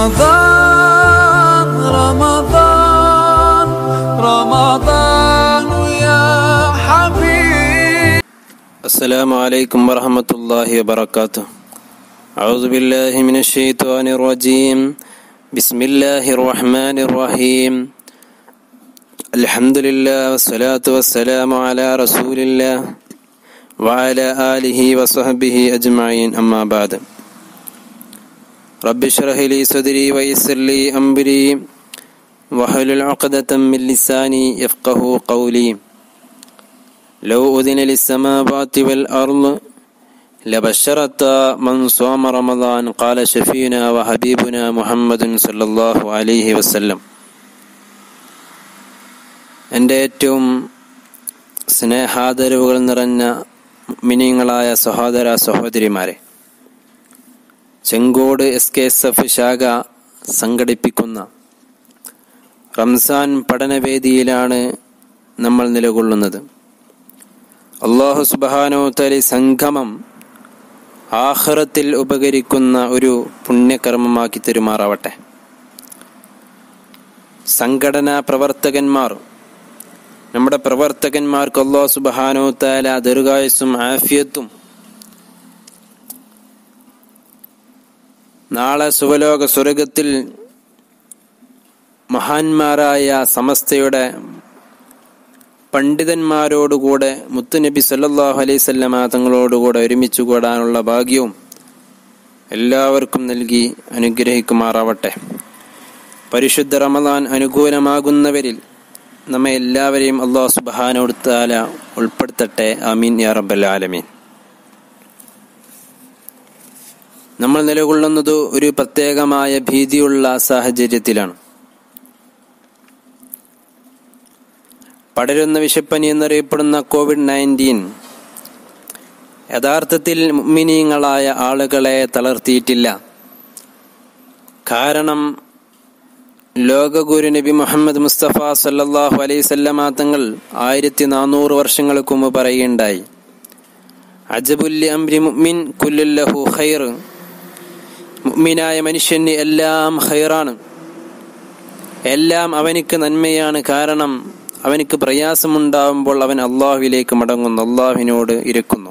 رمضان رمضان رمضان يا حبيب السلام عليكم ورحمة الله وبركاته أعوذ بالله من الشيطان الرجيم بسم الله الرحمن الرحيم الحمد لله والصلاة والسلام على رسول الله وعلى آله وصحبه أجمعين أما بعد رب اشرح لي صدري ويسر لي أمري واحلل عقدة من لساني يفقه قولي لو أذن للسماوات والأرض لبشرت من صام رمضان قال شفينا وحبيبنا محمد صلى الله عليه وسلم എൻ്റെ ഏറ്റവും സ്നേഹാദരവുകൾ നിറഞ്ഞ മിനിങ്ങളായ സഹോദര സഹോദരിമാരെ Chengode S K S F ശാഖ സംഘടിപ്പിക്കുന്ന റംസാൻ പഠനവേദിയിലാണ് നമ്മൾ നിലകൊള്ളുന്നത് അള്ളാഹു സുബാനോ തലി സംഗമം ആഹ്റത്തിൽ ഉപകരിക്കുന്ന ഒരു പുണ്യകർമ്മമാക്കി തെരുമാറാവട്ടെ സംഘടനാ പ്രവർത്തകന്മാർ നമ്മുടെ പ്രവർത്തകന്മാർക്ക് അള്ളാഹു സുബാനോ താല ദീർഘായുസും ആഫിയത്തും നാളെ സുവലോക സ്വർഗത്തിൽ മഹാന്മാരായ സമസ്തയുടെ പണ്ഡിതന്മാരോടുകൂടെ മുത്തുനബി സല്ലല്ലാഹു അലൈഹി സ്വല്ലമ തങ്ങളോടുകൂടെ ഒരുമിച്ച് കൂടാനുള്ള ഭാഗ്യവും എല്ലാവർക്കും നൽകി അനുഗ്രഹിക്കുമാറാവട്ടെ പരിശുദ്ധ റമദാൻ അനുകൂലമാകുന്നവരിൽ നമ്മെ എല്ലാവരെയും അള്ളാഹു സുബ്ഹാനഹു തആല ഉൾപ്പെടുത്തട്ടെ ആമീൻ യാ റബ്ബൽ ആലമീൻ നമ്മൾ നിലകൊള്ളുന്നത് ഒരു പ്രത്യേകമായ ഭീതിയുള്ള സാഹചര്യത്തിലാണ് പടരുന്ന വിഷപ്പനി എന്നറിയപ്പെടുന്ന കോവിഡ് നയൻറ്റീൻ യഥാർത്ഥത്തിൽ മുഅ്മിനീങ്ങളായ ആളുകളെ തളർത്തിയിട്ടില്ല കാരണം ലോകഗുരു നബി മുഹമ്മദ് മുസ്തഫ സല്ലല്ലാഹു അലൈഹി സല്ലമ തങ്ങൾ ആയിരത്തി നാനൂറ് വർഷങ്ങൾക്ക് മുമ്പ് പറയുകയുണ്ടായി അജബുല്ലി അംരി മുഅ്മിൻ കുല്ലുല്ലഹു ഖൈർ മുഅ്മിനായ മനുഷ്യന് എല്ലാം ഖൈറാണ് എല്ലാം അവനിക്ക് നന്മയാണ് കാരണം അവനിക്ക് പ്രയാസമുണ്ടാവുമ്പോൾ അവൻ അള്ളാഹുവിലേക്ക് മടങ്ങുന്നു അള്ളാഹുവിനോട് ഇരക്കുന്നു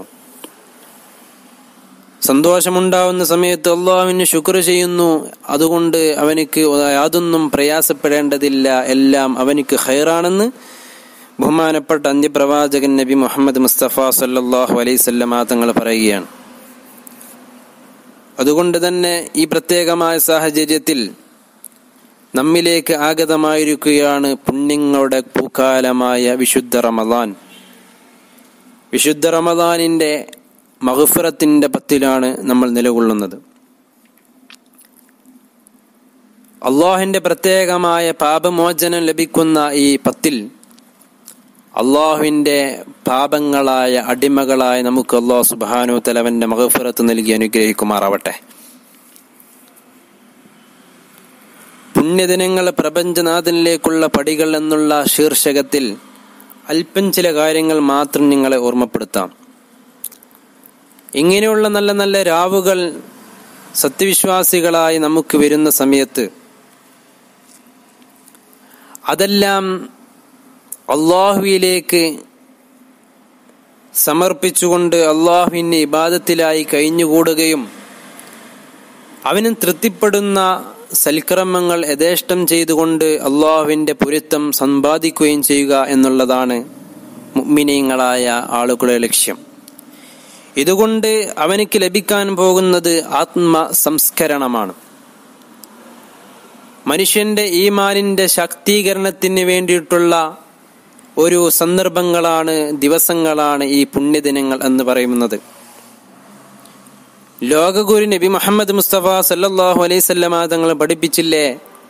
സന്തോഷമുണ്ടാവുന്ന സമയത്ത് അള്ളാഹുവിന് ശുക്ർ ചെയ്യുന്നു അതുകൊണ്ട് അവനിക്ക് യാതൊന്നും പ്രയാസപ്പെടേണ്ടതില്ല എല്ലാം അവനിക്ക് ഹൈറാണെന്ന് ബഹുമാനപ്പെട്ട അന്ത്യപ്രവാചകൻ നബി മുഹമ്മദ് മുസ്തഫ സല്ലാഹു അലൈഹി സ്വല്ലമ തങ്ങൾ പറയുകയാണ് അതുകൊണ്ട് തന്നെ ഈ പ്രത്യേകമായ സാഹചര്യത്തിൽ നമ്മിലേക്ക് ആഗതമായിരിക്കുകയാണ് പുണ്യങ്ങളുടെ പൂക്കാലമായ വിശുദ്ധ റമദാൻ വിശുദ്ധ റമദാനിന്റെ മഹഫറത്തിന്റെ പത്തിലാണ് നമ്മൾ നിലകൊള്ളുന്നത് അള്ളാഹിന്റെ പ്രത്യേകമായ പാപമോചനം ലഭിക്കുന്ന ഈ പത്തിൽ അള്ളാഹുവിന്റെ പാപങ്ങളായ അടിമകളായ നമുക്ക് അള്ളാഹു സുബാനു തലവന്റെ മഹഫറത്ത് നൽകി അനുഗ്രഹിക്കുമാറാവട്ടെ പുണ്യദിനങ്ങൾ പ്രപഞ്ചനാഥനിലേക്കുള്ള പടികൾ എന്നുള്ള ശീർഷകത്തിൽ അല്പം ചില കാര്യങ്ങൾ മാത്രം നിങ്ങളെ ഓർമ്മപ്പെടുത്താം ഇങ്ങനെയുള്ള നല്ല നല്ല രാവുകൾ സത്യവിശ്വാസികളായി നമുക്ക് വരുന്ന സമയത്ത് അതെല്ലാം അള്ളാഹുവിലേക്ക് സമർപ്പിച്ചുകൊണ്ട് അള്ളാഹുവിൻ്റെ ഇബാദത്തിലായി കഴിഞ്ഞുകൂടുകയും അവനും തൃപ്തിപ്പെടുന്ന സൽക്രമങ്ങൾ യഥേഷ്ടം ചെയ്തുകൊണ്ട് അള്ളാഹുവിൻ്റെ പൊരുത്തം സമ്പാദിക്കുകയും ചെയ്യുക എന്നുള്ളതാണ് മുഗ്മിനീങ്ങളായ ആളുകളുടെ ലക്ഷ്യം ഇതുകൊണ്ട് അവനിക്ക് ലഭിക്കാൻ പോകുന്നത് ആത്മ സംസ്കരണമാണ് മനുഷ്യന്റെ ഈമാനിന്റെ ശാക്തീകരണത്തിന് വേണ്ടിയിട്ടുള്ള ഒരു സന്ദർഭങ്ങളാണ് ദിവസങ്ങളാണ് ഈ പുണ്യദിനങ്ങൾ എന്ന് പറയുന്നത് ലോകഗുരു നബി മുഹമ്മദ് മുസ്തഫ സല്ലല്ലാഹു അലൈഹി സ്വല്ലമ തങ്ങൾ പഠിപ്പിച്ചില്ലേ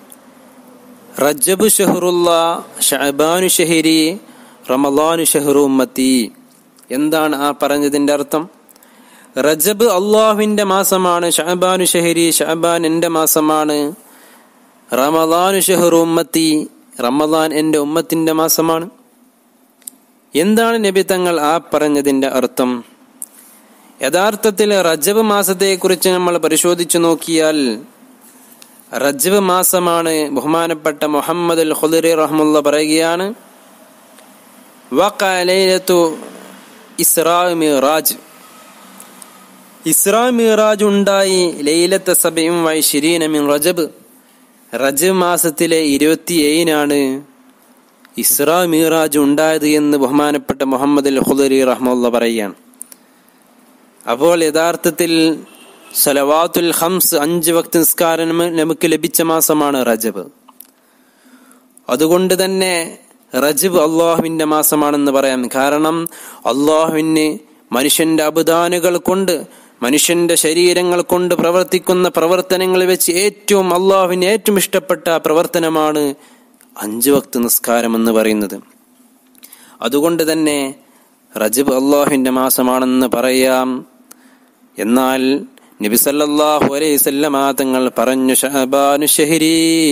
റജബു ഷഹറുല്ല ഷഅബാനു ഷഹരി റമദാനു ഷഹറു ഉമ്മത്തി എന്താണ് ആ പറഞ്ഞതിന്റെ അർത്ഥം റജബ് അള്ളാഹുവിന്റെ മാസമാണ് ഷഅബാനു ഷഹരി ഷഅബാൻ എന്റെ മാസമാണ് റമദാനു ഷഹറു ഉമ്മത്തി റമദാൻ എന്റെ ഉമ്മത്തിന്റെ മാസമാണ് എന്താണ് നബി തങ്ങൾ ആ പറഞ്ഞതിന്റെ അർത്ഥം യഥാർത്ഥത്തിൽ റജബ് മാസത്തെക്കുറിച്ച് നമ്മൾ പരിശോധിച്ചു നോക്കിയാൽ റജബ് മാസമാണ് ബഹുമാനപ്പെട്ട മുഹമ്മദ് അൽ ഖുദരി റഹ്മുള്ള പറയുകയാണ് വഖഅ ലൈലത്തു ഇസ്രാ മിറാജ് ഇസ്രാ മിറാജ് ഉണ്ടായി ലൈലത്തെ സബയും വൈശിരീന മിൻ റജബ് റജബ് മാസത്തിലെ ഇരുപത്തിയേഴിനാണ് ഇസ്രാ മിറാജ് ഉണ്ടായത് എന്ന് ബഹുമാനപ്പെട്ട മുഹമ്മദ് അൽ ഖുദരി റഹ്മുള്ള പറയുകയാണ് അപ്പോൾ യഥാർത്ഥത്തിൽ സലവാത്തുൽ ഹംസ് അഞ്ച് വക്ത് നിസ്കാരം നമുക്ക് ലഭിച്ച മാസമാണ് റജബ് അതുകൊണ്ട് തന്നെ റജബ് അള്ളാഹുവിന്റെ മാസമാണെന്ന് പറയാം കാരണം അള്ളാഹുവിന് മനുഷ്യന്റെ അബുദാനുകൾ കൊണ്ട് മനുഷ്യന്റെ ശരീരങ്ങൾ കൊണ്ട് പ്രവർത്തിക്കുന്ന പ്രവർത്തനങ്ങൾ വെച്ച് ഏറ്റവും അള്ളാഹുവിന് ഏറ്റവും ഇഷ്ടപ്പെട്ട പ്രവർത്തനമാണ് അഞ്ച് വക്ത് നിസ്കാരം എന്ന് പറയുന്നത് അതുകൊണ്ട് തന്നെ റജബ് അള്ളാഹുവിന്റെ മാസമാണെന്ന് പറയാം എന്നാൽ നബി സല്ലല്ലാഹു അലൈഹി വസല്ലമ തങ്ങൾ പറഞ്ഞു ഷഹബാനു ഷഹരി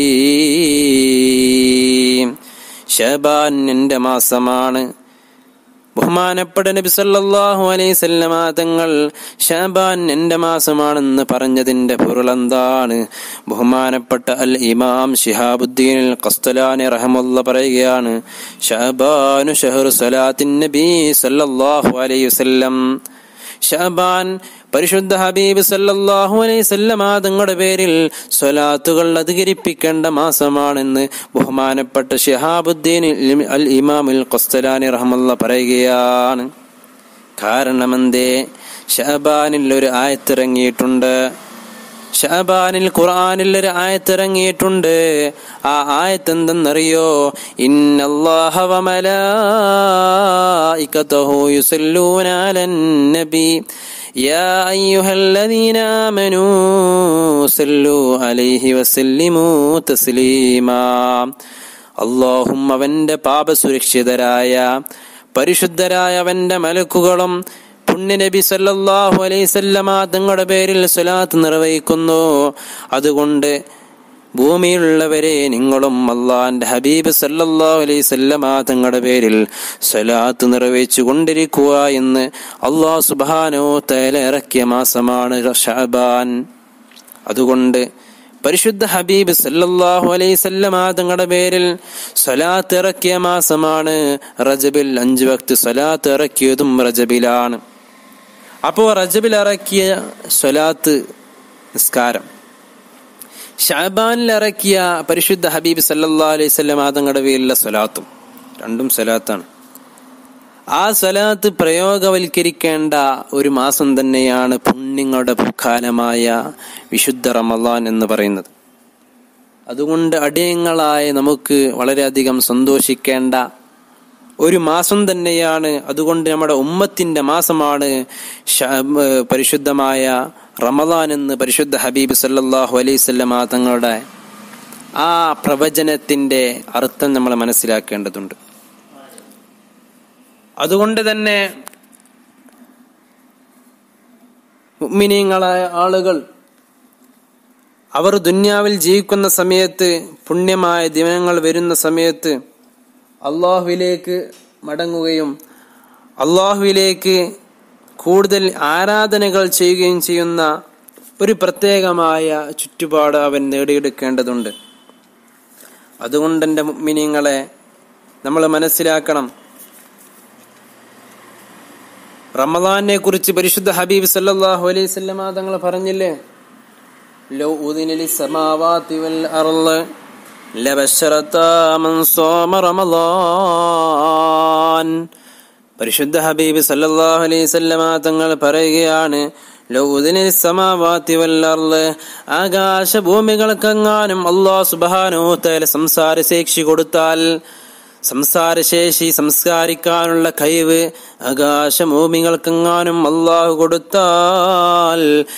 ഷഹബാൻ എന്റെ മാസമാണ് ബഹുമാനപ്പെട്ട നബി സല്ലല്ലാഹു അലൈഹി വസല്ലമ തങ്ങൾ ഷഹബാൻ എന്റെ മാസമാണെന്ന് പറഞ്ഞതിന്റെ പൊരുളെന്താണ് ബഹുമാനപ്പെട്ട അൽ ഇമാം ഷിഹാബുദ്ദീൻ അൽ ഖസ്തലാനി റഹമുള്ള പറയുകയാണ് ഷഹബാനു ഷഹറു സലാത്തിൻ നബി സല്ലല്ലാഹു അലൈഹി വസല്ലം ഷഹബാൻ പരിശുദ്ധ ഹബീബ് സല്ലല്ലാഹു അലൈഹി വസല്ലമ തങ്ങളുടെ പേരിൽ സ്വലാത്തുകൾ അധികരിപ്പിക്കേണ്ട മാസമാണെന്ന് ബഹുമാനപ്പെട്ട ഷിഹാബുദ്ദീൻ അൽ ഇമാമുൽ ഖസ്തലാനി റഹ്മുള്ള പറയുകയാണ് കാരണമെന്തേ ഷഹബാനിൽ ഒരു ആയത്തിറങ്ങിയിട്ടുണ്ട് ഷഹബാനിൽ ഖുർആനിൽ ഒരു ആയത്തിറങ്ങിയിട്ടുണ്ട് ആ ആയത്ത് എന്തെന്നറിയോ ഇന്നല്ലാഹ വമലായികതഹു യുസല്ലൂന അലൻ നബി يا أيها الذين آمنوا صلوا عليه وسلموا تسليما اللهم അവന്റെ പാപസുരക്ഷിതരായ പരിശുദ്ധരായ അവന്റെ മലക്കുകളും പുണ്യനബി സല്ലല്ലാഹു അലൈഹി സല്ലമ തങ്ങളുടെ പേരിൽ സ്വലാത്ത് നിർവഹിക്കുന്നു അതുകൊണ്ട് ഭൂമിയിലുള്ളവരെ നിങ്ങളും അള്ളാന്റെ ഹബീബ് സല്ലല്ലാഹു അലൈഹി സല്ലമ തങ്ങളുടെ പേരിൽ സ്വലാത്ത് നിർവഹിച്ചു കൊണ്ടിരിക്കുക എന്ന് അള്ളാഹു സുബാനോ തേല ഇറക്കിയ മാസമാണ് ഷാബാൻ അതുകൊണ്ട് പരിശുദ്ധ ഹബീബ് സല്ലല്ലാഹു അലൈഹി സല്ലമ തങ്ങളുടെ പേരിൽ സ്വലാത്ത് ഇറക്കിയ മാസമാണ് റജബിൽ അഞ്ച് വക്ത് സ്വലാത്ത് ഇറക്കിയതും റജബിലാണ് അപ്പോൾ റജബിൽ ഇറക്കിയ സ്വലാത്ത് നിസ്കാരം ഷാബാനിൽ ഇറക്കിയ പരിശുദ്ധ ഹബീബ് സല്ലല്ലാ അലൈഹി സ്വലം തങ്ങളുടെ പേരിലുള്ള സ്വലാത്തും രണ്ടും സ്വലാത്താണ് ആ സ്വലാത്ത് പ്രയോഗവൽക്കരിക്കേണ്ട ഒരു മാസം തന്നെയാണ് പുണ്യങ്ങളുടെ കാലമായ വിശുദ്ധ റമലാൻ എന്ന് പറയുന്നത് അതുകൊണ്ട് അടിയങ്ങളായ നമുക്ക് വളരെയധികം സന്തോഷിക്കേണ്ട ഒരു മാസം തന്നെയാണ് അതുകൊണ്ട് നമ്മുടെ ഉമ്മത്തിന്റെ മാസമാണ് പരിശുദ്ധമായ റമദാൻ എന്ന് പരിശുദ്ധ ഹബീബ് സല്ലാഹു അലൈവല്ലമ തങ്ങളുടെ ആ പ്രവചനത്തിന്റെ അർത്ഥം നമ്മൾ മനസ്സിലാക്കേണ്ടതുണ്ട് അതുകൊണ്ട് തന്നെ മുഅ്മിനീങ്ങളായ ആളുകൾ അവർ ദുന്യാവിൽ ജീവിക്കുന്ന സമയത്ത് പുണ്യമായ ദിനങ്ങൾ വരുന്ന സമയത്ത് അള്ളാഹുവിലേക്ക് മടങ്ങുകയും അള്ളാഹുവിലേക്ക് കൂടുതൽ ആരാധനകൾ ചെയ്യുകയും ചെയ്യുന്ന ഒരു പ്രത്യേകമായ ചുറ്റുപാട് അവൻ നേടിയെടുക്കേണ്ടതുണ്ട് അതുകൊണ്ട് എൻ്റെ മുഗ്മിനിങ്ങളെ നമ്മൾ മനസ്സിലാക്കണം റമദാനെ കുറിച്ച് പരിശുദ്ധ ഹബീബ് സല്ലല്ലാഹു അലൈഹി വസല്ലമ തങ്ങൾ പറഞ്ഞില്ലേ ലൗ ഉദിനലി സമാവാതി വൽ അർള് ലബശറത മൻ സോമ റമദാൻ പരിശുദ്ധ ഹബീബ് സല്ലല്ലാഹു അലൈഹി വസല്ലമ തങ്ങൾ പറയുകയാണ് ലൗ ഉദിനലി സമാവാതി വൽ അർള് ആകാശ ഭൂമികൾക്കെങ്ങാനും അല്ലാഹു സുബ്ഹാനഹു തആല സംസാര ശേഷി കൊടുത്താൽ സംസാരശേഷി സംസ്കാരിക്കാനുള്ള കഴിവ് ആകാശഭൂമികൾക്കെങ്ങാനും അള്ളാഹു കൊടുത്താൽ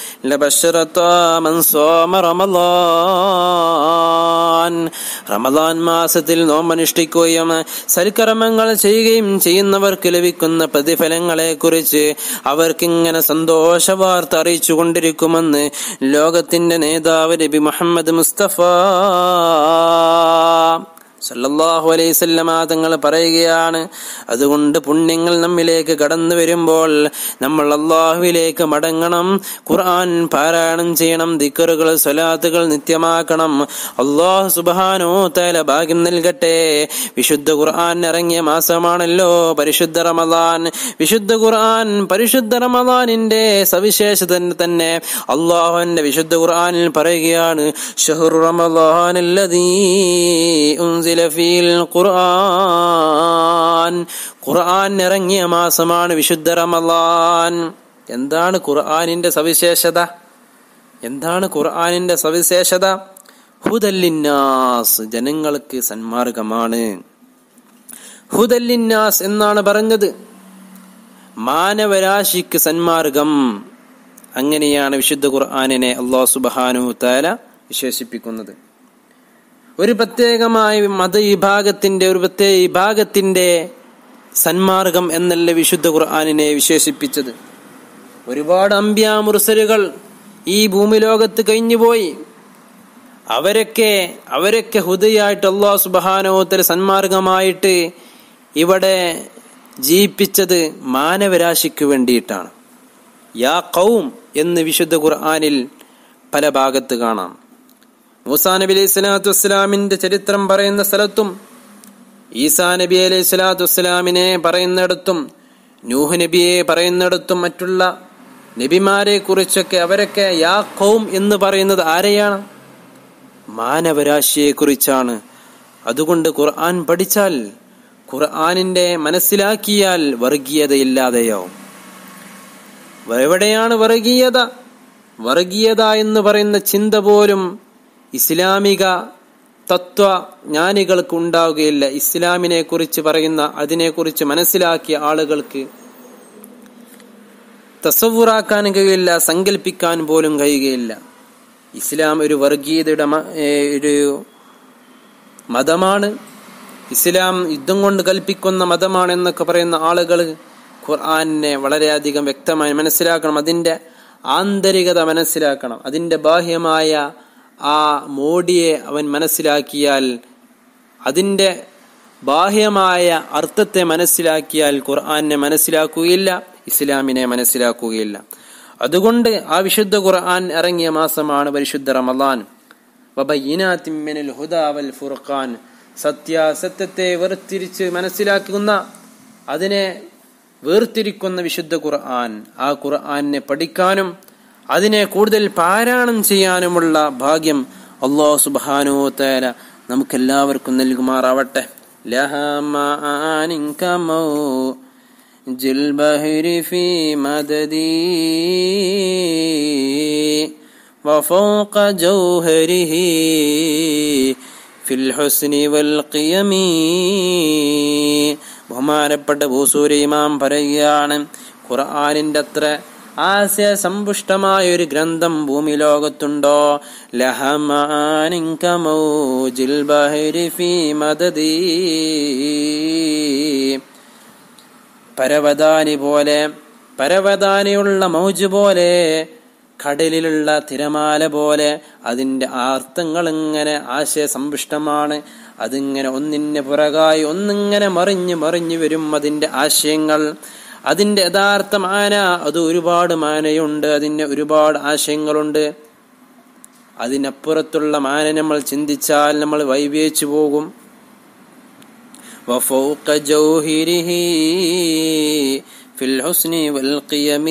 റമദാൻ മാസത്തിൽ നോമ്പനുഷ്ഠിക്കുകയും സൽക്കർമ്മങ്ങൾ ചെയ്യുകയും ചെയ്യുന്നവർക്ക് ലഭിക്കുന്ന പ്രതിഫലങ്ങളെ കുറിച്ച് അവർക്കിങ്ങനെ സന്തോഷ വാർത്ത അറിയിച്ചു കൊണ്ടിരിക്കുമെന്ന് ലോകത്തിന്റെ നേതാവ് നബി മുഹമ്മദ് മുസ്തഫ സല്ലല്ലാഹു അലൈഹി വസല്ലമ തങ്ങൾ പറയുകയാണ് അതുകൊണ്ട് പുണ്യങ്ങൾ നമ്മിലേക്ക് കടന്നു വരുമ്പോൾ നമ്മൾ അള്ളാഹുവിലേക്ക് മടങ്ങണം ഖുർആൻ പാരായണം ചെയ്യണം ദിക്കറുകൾ സ്വലാത്തുകൾ നിത്യമാക്കണം അള്ളാഹു സുബാനോ തല ഭാഗ്യം നൽകട്ടെ വിശുദ്ധ ഖുർആൻ ഇറങ്ങിയ മാസമാണല്ലോ പരിശുദ്ധ റമദാൻ വിശുദ്ധ ഖുർആൻ പരിശുദ്ധ റമദാനിന്റെ സവിശേഷത തന്നെ അള്ളാഹുവിന്റെ വിശുദ്ധ ഖുർആനിൽ പറയുകയാണ് ഷഹ്റു റമദാൻ ഉൻസില ഫീൽ ഖുർആൻ ഖുർആൻ ഇറങ്ങിയ മാസമാണ് വിശുദ്ധ റമദാൻ എന്താണ് ഖുർആനിന്റെ സവിശേഷത എന്താണ് ഖുർആനിന്റെ സവിശേഷത ഹുദല്ലിന്നാസ് ജനങ്ങൾക്ക് സന്മാർഗമാണ് ഹുദല്ലിന്നാസ് എന്നാണ് പറഞ്ഞത് മാനവരാശിക്ക് സന്മാർഗം അങ്ങനെയാണ് വിശുദ്ധ ഖുർആാനിനെ അള്ളാഹു സുബാനു താല വിശേഷിപ്പിക്കുന്നത് ഒരു പ്രത്യേകമായ മതവിഭാഗത്തിന്റെ ഒരു പ്രത്യേക വിഭാഗത്തിന്റെ സന്മാർഗം എന്നല്ല വിശുദ്ധ ഖുർആാനിനെ വിശേഷിപ്പിച്ചത് ഒരുപാട് അമ്പ്യ മുർസലുകൾ ഈ ഭൂമി ലോകത്ത് കഴിഞ്ഞുപോയി അവരൊക്കെ അവരൊക്കെ ഹുദയായിട്ട് അള്ളാഹു സുബാനോത്തര സന്മാർഗമായിട്ട് ഇവിടെ ജീവിപ്പിച്ചത് മാനവരാശിക്ക് വേണ്ടിയിട്ടാണ് യാ കൗം എന്ന് വിശുദ്ധ ഖുർആാനിൽ പല ഭാഗത്ത് കാണാം മൂസാ നബി അലൈഹി സ്വലാത്തു വസ്സലാമിന്റെ ചരിത്രം പറയുന്ന സ്ഥലത്തും ഈസാ നബി അലൈഹി സ്വലാത്തു വസ്സലാമിനെ പറയുന്നിടത്തും നൂഹ് നബിയെ പറയുന്നിടത്തും മറ്റുള്ള നബിമാരെ കുറിച്ചൊക്കെ അവരൊക്കെ യാ കൗം എന്ന് പറയുന്നത് ആരെയാണ് മാനവരാശിയെ കുറിച്ചാണ് അതുകൊണ്ട് ഖുർആൻ പഠിച്ചാൽ ഖുർആനിന്റെ മനസ്സിലാക്കിയാൽ വർഗീയതയില്ലാതെയാവും എവിടെയാണ് വർഗീയത വർഗീയത എന്ന് പറയുന്ന ചിന്ത പോലും ഇസ്ലാമിക തത്വ ജ്ഞാനികൾക്ക് ഉണ്ടാവുകയില്ല ഇസ്ലാമിനെ കുറിച്ച് പറയുന്ന അതിനെക്കുറിച്ച് മനസ്സിലാക്കിയ ആളുകൾക്ക് തസവുറാക്കാൻ കഴിയില്ല സങ്കല്പിക്കാൻ പോലും കഴിയുകയില്ല ഇസ്ലാം ഒരു വർഗീയതയുടെ ഒരു മതമാണ് ഇസ്ലാം യുദ്ധം കൊണ്ട് കൽപ്പിക്കുന്ന മതമാണ് എന്നൊക്കെ പറയുന്ന ആളുകൾ ഖുർആാനിനെ വളരെയധികം വ്യക്തമായി മനസ്സിലാക്കണം അതിന്റെ ആന്തരികത മനസ്സിലാക്കണം അതിന്റെ ബാഹ്യമായ ആ മോഡിയെ അവൻ മനസ്സിലാക്കിയാൽ അതിന്റെ ബാഹ്യമായ അർത്ഥത്തെ മനസ്സിലാക്കിയാൽ ഖുർആാനെ മനസ്സിലാക്കുകയില്ല ഇസ്ലാമിനെ മനസ്സിലാക്കുകയില്ല അതുകൊണ്ട് ആ വിശുദ്ധ ഖുർആൻ ഇറങ്ങിയ മാസമാണ് പരിശുദ്ധ റമദാൻ വബയ്യിനാത്തിമ്മിനൽ ഹുദാ വൽ ഫുർഖാൻ സത്യാസത്യത്തെ വേർതിരിച്ച് മനസ്സിലാക്കുന്ന അതിനെ വേർതിരിക്കുന്ന വിശുദ്ധ ഖുർആൻ ആ ഖുർആനെ പഠിക്കാനും അതിനെ കൂടുതൽ പാരായണം ചെയ്യാനുമുള്ള ഭാഗ്യം അള്ളാഹു സുബാനോ തേല നമുക്കെല്ലാവർക്കും നൽകുമാറാവട്ടെ ജിൽബഹിരി ഫി മദദീ وفوق جوهره في الحسن والقيم ബഹുമാനപ്പെട്ട ഭൂസൂരി ഇമാം പറയുകയാണ് ഖുർആാനിന്റെ അത്ര ആശയ സമ്പുഷ്ടമായ ഒരു ഗ്രന്ഥം ഭൂമി ലോകത്തുണ്ടോ ലഹമാനിങ്കമൗജിൽ ബഹരി ഫീ മദദീ പരവതാനി പോലെ പരവതാനിയുള്ള മൗജ് പോലെ കടലിലുള്ള തിരമാല പോലെ അതിന്റെ അർത്ഥങ്ങൾ ഇങ്ങനെ ആശയസമ്പുഷ്ടമാണ് അതിങ്ങനെ ഒന്നിന് പുറകായി ഒന്നിങ്ങനെ മറിഞ്ഞു മറിഞ്ഞു വരും അതിന്റെ ആശയങ്ങൾ അതിന്റെ യഥാർത്ഥ മാന അത് ഒരുപാട് മാനയുണ്ട് അതിന് ഒരുപാട് ആശയങ്ങളുണ്ട് അതിനപ്പുറത്തുള്ള മാന നമ്മൾ ചിന്തിച്ചാൽ നമ്മൾ വൈവേച്ചു പോകും وفوق جوهره في الحسن والقيم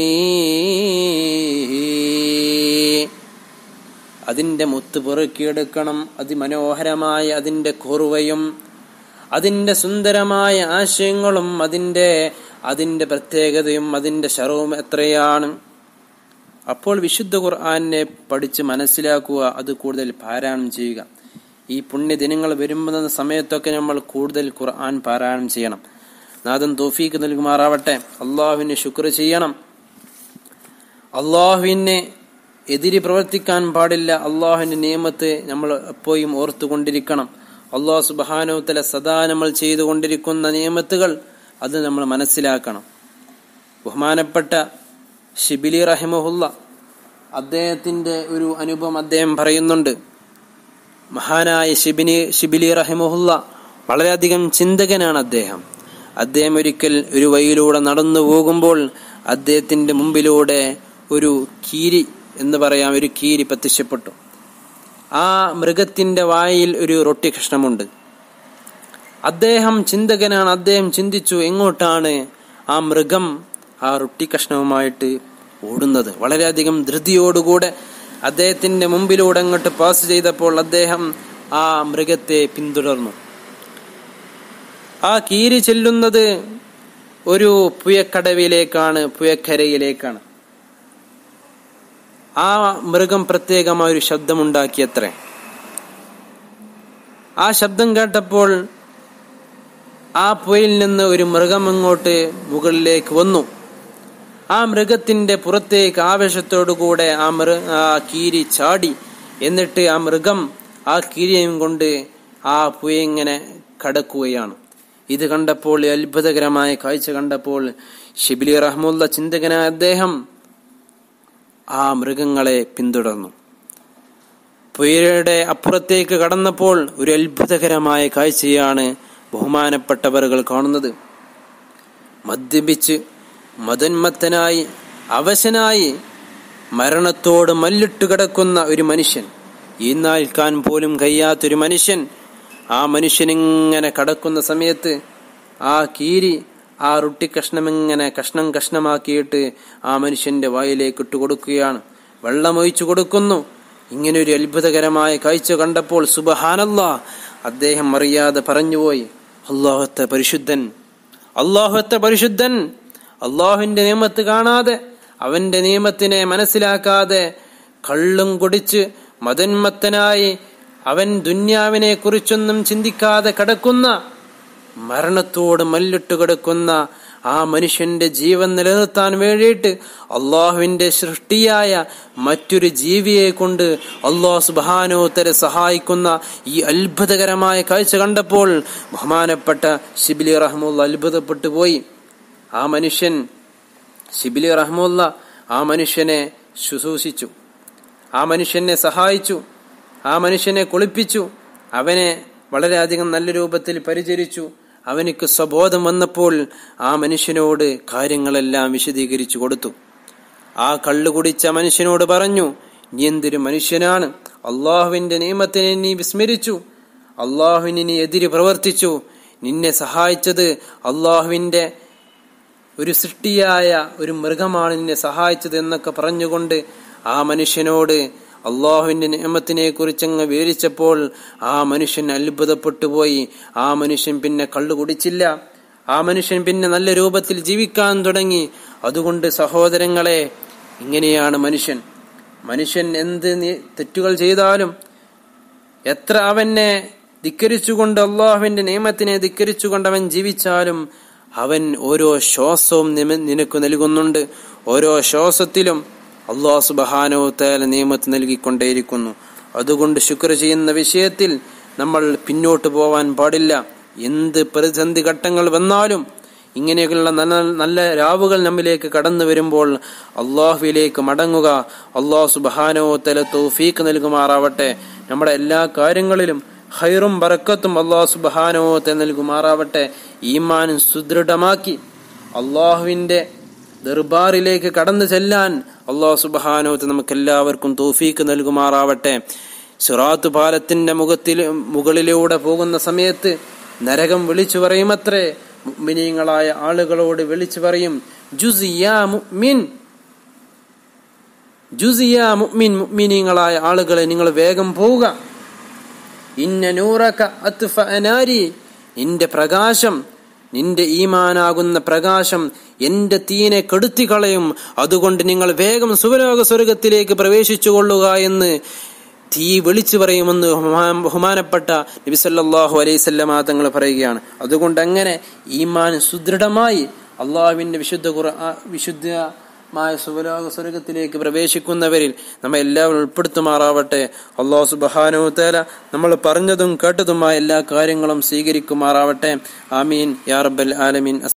അതിന്റെ മുത്ത് പെറുക്കിയെടുക്കണം അതിമനോഹരമായ അതിന്റെ കുറുവയും അതിന്റെ സുന്ദരമായ ആശയങ്ങളും അതിന്റെ അതിന്റെ പ്രത്യേകതയും അതിന്റെ ശറവും എത്രയാണ് അപ്പോൾ വിശുദ്ധ ഖുർആാനെ പഠിച്ച് മനസ്സിലാക്കുക അത് കൂടുതൽ പാരായണം ചെയ്യുക ഈ പുണ്യദിനങ്ങൾ വരുമ്പോൾ സമയത്തൊക്കെ നമ്മൾ കൂടുതൽ ഖുർആൻ പാരായണം ചെയ്യണം നാഥൻ തോഫീക്ക് നൽകുമാറാവട്ടെ അള്ളാഹുവിന് ശുക്ർ ചെയ്യണം അള്ളാഹുവിനെ എതിരി പ്രവർത്തിക്കാൻ പാടില്ല അള്ളാഹുവിന്റെ നിയമത്തെ നമ്മൾ എപ്പോഴും ഓർത്തുകൊണ്ടിരിക്കണം അള്ളാഹു സുബാനോത്തല സദാ നമ്മൾ ചെയ്തുകൊണ്ടിരിക്കുന്ന നിയമത്തുകൾ അത് നമ്മൾ മനസ്സിലാക്കണം ബഹുമാനപ്പെട്ട ഷിബിലി റഹിമഹുല്ല അദ്ദേഹത്തിന്റെ ഒരു അനുഭവം അദ്ദേഹം പറയുന്നുണ്ട് മഹാനായ ഷിബിനി ഷിബിലി റഹിമഹുല്ല വളരെയധികം ചിന്തകനാണ് അദ്ദേഹം അദ്ദേഹം ഒരിക്കൽ ഒരു വഴിയിലൂടെ നടന്നു പോകുമ്പോൾ അദ്ദേഹത്തിന്റെ മുമ്പിലൂടെ ഒരു കീരി എന്ന് പറയാം ഒരു കീരി പ്രത്യക്ഷപ്പെട്ടു ആ മൃഗത്തിന്റെ വായിൽ ഒരു റൊട്ടി കഷ്ണമുണ്ട് അദ്ദേഹം ചിന്തകനാണ് അദ്ദേഹം ചിന്തിച്ചു എങ്ങോട്ടാണ് ആ മൃഗം ആ റൊട്ടി കഷ്ണവുമായിട്ട് ഓടുന്നത് വളരെയധികം ധൃതിയോടുകൂടെ അദ്ദേഹത്തിന്റെ മുമ്പിലൂടെ അങ്ങോട്ട് പാസ് ചെയ്തപ്പോൾ അദ്ദേഹം ആ മൃഗത്തെ പിന്തുടർന്നു ആ കീരി ചെല്ലുന്നത് ഒരു പുയക്കടവിലേക്കാണ് പുയക്കരയിലേക്കാണ് ആ മൃഗം പ്രത്യേകമായ ഒരു ശബ്ദമുണ്ടാക്കിയത്രേ ആ ശബ്ദം കേട്ടപ്പോൾ ആ പുയയിൽ നിന്ന് ഒരു മൃഗം ഇങ്ങോട്ട് മുകളിലേക്ക് വന്നു ആ മൃഗത്തിന്റെ പുറത്തേക്ക് ആവേശത്തോടുകൂടെ ആ മൃ ആ കീരി ചാടി എന്നിട്ട് ആ മൃഗം ആ കീരിയും കൊണ്ട് ആ പുയ ഇങ്ങനെ കടക്കുകയാണ് ഇത് കണ്ടപ്പോൾ ഈ അത്ഭുതകരമായ കാഴ്ച കണ്ടപ്പോൾ ഷിബിലി റഹ്മുല്ല ചിന്തകനായ അദ്ദേഹം ആ മൃഗങ്ങളെ പിന്തുടർന്നു പുയയുടെ അപ്പുറത്തേക്ക് കടന്നപ്പോൾ ഒരു അത്ഭുതകരമായ കാഴ്ചയാണ് ബഹുമാനപ്പെട്ടവர்கள் കാണുന്നത് മദ്യപിച്ച് മതന്മത്തനായി അവശനായി മരണത്തോട് മല്ലിട്ട് കിടക്കുന്ന ഒരു മനുഷ്യൻ ഈന്നാൽക്കാൻ പോലും കഴിയാത്തൊരു മനുഷ്യൻ ആ മനുഷ്യൻ ഇങ്ങനെ കടക്കുന്ന സമയത്ത് ആ കീരി ആ റൊട്ടി കഷ്ണം ഇങ്ങനെ കഷ്ണം കഷ്ണമാക്കിയിട്ട് ആ മനുഷ്യന്റെ വായിലേക്ക് ഇട്ട് കൊടുക്കുകയാണ് വെള്ളമൊഴിച്ചു കൊടുക്കുന്നു ഇങ്ങനെ ഒരു അത്ഭുതകരമായ കാഴ്ച കണ്ടപ്പോൾ സുബഹാനല്ല അദ്ദേഹം അറിയാതെ പറഞ്ഞുപോയി അള്ളാഹത്തെ പരിശുദ്ധൻ അള്ളാഹുത്തെ പരിശുദ്ധൻ അള്ളാഹുവിന്റെ നിയമത്ത് കാണാതെ അവന്റെ നിയമത്തിനെ മനസ്സിലാക്കാതെ കള്ളും കുടിച്ച് മതന്മത്തനായി അവൻ ദുന്യാവിനെ കുറിച്ചൊന്നും ചിന്തിക്കാതെ കിടക്കുന്ന മരണത്തോട് മല്ലിട്ട് കിടക്കുന്ന ആ മനുഷ്യന്റെ ജീവൻ നിലനിർത്താൻ വേണ്ടിയിട്ട് അള്ളാഹുവിന്റെ സൃഷ്ടിയായ മറ്റൊരു ജീവിയെ കൊണ്ട് അള്ളാഹു സുബാനോത്തരെ സഹായിക്കുന്ന ഈ അത്ഭുതകരമായ കാഴ്ച കണ്ടപ്പോൾ ബഹുമാനപ്പെട്ട ഷിബിലി റഹ്മുല്ല അത്ഭുതപ്പെട്ടു പോയി ആ മനുഷ്യൻ ഷിബിലി റഹ്മുല്ല ആ മനുഷ്യനെ ശുശ്രൂഷിച്ചു ആ മനുഷ്യനെ സഹായിച്ചു ആ മനുഷ്യനെ കുളിപ്പിച്ചു അവനെ വളരെയധികം നല്ല രൂപത്തിൽ പരിചരിച്ചു അവനിക്ക് സ്വബോധം വന്നപ്പോൾ ആ മനുഷ്യനോട് കാര്യങ്ങളെല്ലാം വിശദീകരിച്ചു കൊടുത്തു ആ കള്ളു കുടിച്ച മനുഷ്യനോട് പറഞ്ഞു നീ എന്തൊരു മനുഷ്യനാണ് അള്ളാഹുവിന്റെ നിയമത്തിനെ നീ വിസ്മരിച്ചു അള്ളാഹുവിന് നീ എതിര് പ്രവർത്തിച്ചു നിന്നെ സഹായിച്ചത് അള്ളാഹുവിന്റെ ഒരു സൃഷ്ടിയായ ഒരു മൃഗമാണ് നിന്നെ സഹായിച്ചത് എന്നൊക്കെ പറഞ്ഞുകൊണ്ട് ആ മനുഷ്യനോട് അള്ളാഹുവിന്റെ നിയമത്തിനെ കുറിച്ചങ്ങ് വിവരിച്ചപ്പോൾ ആ മനുഷ്യൻ അത്ഭുതപ്പെട്ടു പോയി ആ മനുഷ്യൻ പിന്നെ കള്ളു കുടിച്ചില്ല ആ മനുഷ്യൻ പിന്നെ നല്ല രൂപത്തിൽ ജീവിക്കാൻ തുടങ്ങി അതുകൊണ്ട് സഹോദരങ്ങളെ ഇങ്ങനെയാണ് മനുഷ്യൻ മനുഷ്യൻ എന്ത് നി- തെറ്റുകൾ ചെയ്താലും എത്ര അവനെ ധിക്കരിച്ചുകൊണ്ട് അള്ളാഹുവിന്റെ നിയമത്തിനെ ധിക്കരിച്ചുകൊണ്ട് അവൻ ജീവിച്ചാലും അവൻ ഓരോ ശ്വാസവും നിമ- നിനക്ക് നൽകുന്നുണ്ട് ഓരോ ശ്വാസത്തിലും അള്ളാഹു സുബഹാനോ തേല നിയമത്ത് നൽകിക്കൊണ്ടേയിരിക്കുന്നു അതുകൊണ്ട് ശുക്ർ ചെയ്യുന്ന വിഷയത്തിൽ നമ്മൾ പിന്നോട്ട് പോവാൻ പാടില്ല എന്ത് പ്രതിസന്ധി ഘട്ടങ്ങൾ വന്നാലും ഇങ്ങനെയുള്ള നല്ല നല്ല രാവുകൾ നമ്മിലേക്ക് കടന്നു വരുമ്പോൾ അള്ളാഹുവിലേക്ക് മടങ്ങുക അള്ളാഹു സുബാനോ തല തൗഫീക്ക് നൽകുമാറാവട്ടെ നമ്മുടെ എല്ലാ കാര്യങ്ങളിലും ഹൈറും ബറക്കത്തും അള്ളാഹു സുബാനോ തല നൽകുമാറാവട്ടെ ഈമാനും സുദൃഢമാക്കി അള്ളാഹുവിന്റെ ദർബാറിലേക്ക് കടന്നു ചെല്ലാൻ അള്ളാഹു സുബാനോത്ത് നമുക്ക് എല്ലാവർക്കും തോഫീക്ക് നൽകുമാറാവട്ടെ സിറാത്ത് പാലത്തിന്റെ മുഖത്തിൽ മുകളിലൂടെ പോകുന്ന സമയത്ത് നരകം വിളിച്ചു പറയുമത്രേ മുഅ്മിനീങ്ങളായ ആളുകളോട് വിളിച്ചു പറയും ജുസിയ മുഅ്മിൻ ജുസിയ മുഅ്മിൻ മുഅ്മിനീങ്ങളായ ആളുകളെ നിങ്ങൾ വേഗം പോവുക ഇന്ന നൂറക അത്ഫ അനാരി നിന്റെ പ്രകാശം നിന്റെ ഈമാനാകുന്ന പ്രകാശം എന്റെ തീനെ കെടുത്തി കളയും അതുകൊണ്ട് നിങ്ങൾ വേഗം സുവലോക സ്വർഗത്തിലേക്ക് പ്രവേശിച്ചു കൊള്ളുക എന്ന് തീ വിളിച്ചു പറയുമെന്ന് ബഹുമാ- ബഹുമാനപ്പെട്ട നബി സല്ലല്ലാഹു അലൈഹി സ്വല്ലമ തങ്ങൾ പറയുകയാണ് അതുകൊണ്ട് അങ്ങനെ ഈമാൻ സുദൃഢമായി അള്ളാഹുവിന്റെ വിശുദ്ധ ഖുർആ വിശുദ്ധമായ സുവലോക സ്വർഗത്തിലേക്ക് പ്രവേശിക്കുന്നവരിൽ നമ്മെ എല്ലാവരും ഉൾപ്പെടുത്തുമാറാവട്ടെ അള്ളാഹു സുബഹാനോ തേല നമ്മൾ പറഞ്ഞതും കേട്ടതുമായ എല്ലാ കാര്യങ്ങളും സ്വീകരിക്കുമാറാവട്ടെ ആമീൻ യാ റബ്ബൽ ആലമീൻ